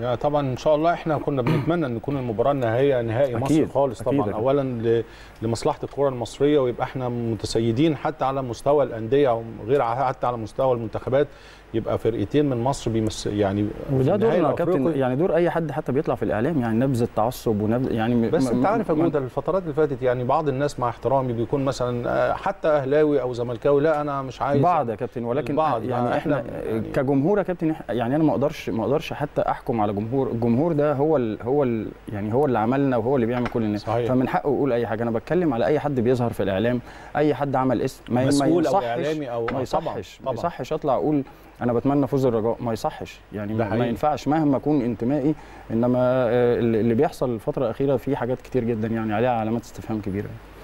يعني طبعا ان شاء الله احنا كنا بنتمنى ان تكون المباراه النهائيه نهائي مصر أكيد، خالص أكيد طبعا أكيد. اولا ل- لمصلحه الكره المصريه ويبقى احنا متسيدين حتى على مستوى الانديه وغير ع- حتى على مستوى المنتخبات يبقى فرقتين من مصر بيمس يعني في وده النهائي دورنا يا كابتن الأفريقي. يعني دور اي حد حتى بيطلع في الاعلام يعني نبذ التعصب ونبذ يعني م- بس م- انت عارف يا م- جوده الفترات اللي فاتت يعني بعض الناس مع احترامي بيكون مثلا آه، حتى اهلاوي او زملكاوي لا انا مش عايز بعض يا كابتن ولكن البعض، يعني آه، احنا إحنا يعني- كجمهور يا كابتن إح- يعني انا ما اقدرش ما اقدرش حتى احكم على جمهور الجمهور ده هو ال هو ال يعني هو اللي عملنا وهو اللي بيعمل كل الناس صحيح. فمن حقه يقول اي حاجه انا بتكلم على اي حد بيظهر في الاعلام اي حد عمل اسم ما ما مسؤول أو يصحش إعلامي أو- ما آه، طبعاً، يصحش ما طبعاً. يصحش اطلع اقول انا بتمنى فوز الرجاء ما يصحش يعني ده ما, ما حقيقي. ينفعش مهما اكون انتمائي انما آه، اللي اللي بيحصل الفتره الاخيره في حاجات كتير جدا يعني عليها علامات استفهام كبيره